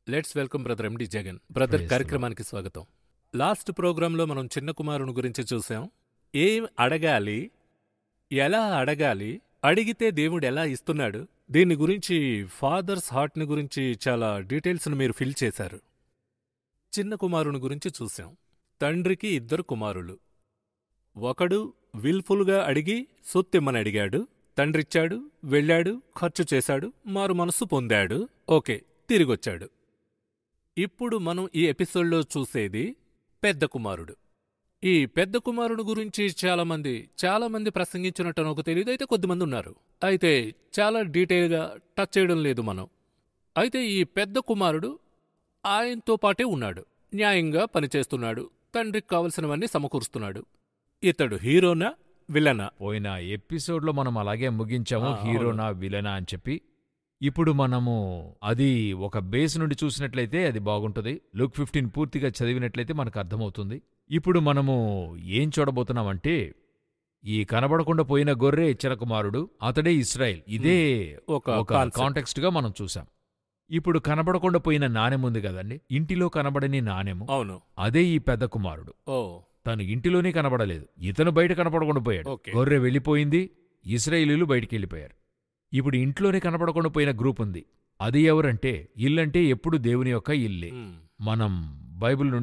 Let's welcome brother ఎండి Jagan brother Praise కార్యక్రమానికి స్వాగతం లాస్ట్ ప్రోగ్రాంలో మనం చిన్న కుమారుని గురించి చూసాం ఏం అడగాలి ఎలా అడగాలి అడిగితే దేవుడు ఎలా ఇస్తున్నాడు దీని గురించి ఫాదర్స్ హార్ట్ని గురించి చాలా డీటెయిల్స్ను మీరు ఫిల్ చేశారు చిన్న కుమారుని గురించి చూసాం తండ్రికి ఇద్దరు కుమారులు ఒకడు విల్ఫుల్గా అడిగి సొత్తిమ్మని అడిగాడు తండ్రిచ్చాడు వెళ్ళాడు ఖర్చు చేశాడు మారు మనస్సు పొందాడు ఓకే తిరిగొచ్చాడు ఇప్పుడు మనం ఈ ఎపిసోడ్లో చూసేది పెద్ద కుమారుడు ఈ పెద్ద కుమారుడు గురించి చాలామంది చాలామంది ప్రసంగించినట్టు నాకు తెలియదు అయితే కొద్దిమంది ఉన్నారు అయితే చాలా డీటెయిల్గా టచ్ చేయడం లేదు మనం అయితే ఈ పెద్ద కుమారుడు ఆయనతో పాటే ఉన్నాడు న్యాయంగా పనిచేస్తున్నాడు తండ్రికి కావలసినవన్నీ సమకూరుస్తున్నాడు ఇతడు హీరోనా విలనా పోయిన ఎపిసోడ్లో మనం అలాగే ముగించాము ఆ, హీరోనా విలనా అని చెప్పి ఇప్పుడు మనము అది ఒక బేస్ నుండి చూసినట్లయితే అది బాగుంటుంది లుక్ ఫిఫ్టీన్ పూర్తిగా చదివినట్లయితే మనకు అర్థమవుతుంది ఇప్పుడు మనము ఏం చూడబోతున్నామంటే ఈ కనబడకుండా పోయిన గొర్రె ఇచ్చర కుమారుడు అతడే ఇస్రాయెల్ ఇదే ఒక ఒక concept. కాంటెక్స్ట్ గా మనం చూసాం ఇప్పుడు కనబడకుండా పోయిన నాణెం ఉంది కదండి ఇంటిలో కనబడని నాణెము అవును అదే ఈ పెద్ద కుమారుడు ఓ తను ఇంటిలోనే కనబడలేదు ఇతను బయట కనపడకుండా పోయాడు ఓకే. గొర్రె వెళ్ళిపోయింది ఇస్రాయేలీలు బయటికి వెళ్ళిపోయారు ఇప్పుడు ఇంట్లోనే కనపడకుండా పోయిన గ్రూప్ ఉంది అది ఎవరంటే ఇల్లంటే ఎప్పుడు దేవుని యొక్క ఇల్లే మ్. మనం బైబిల్ నుండి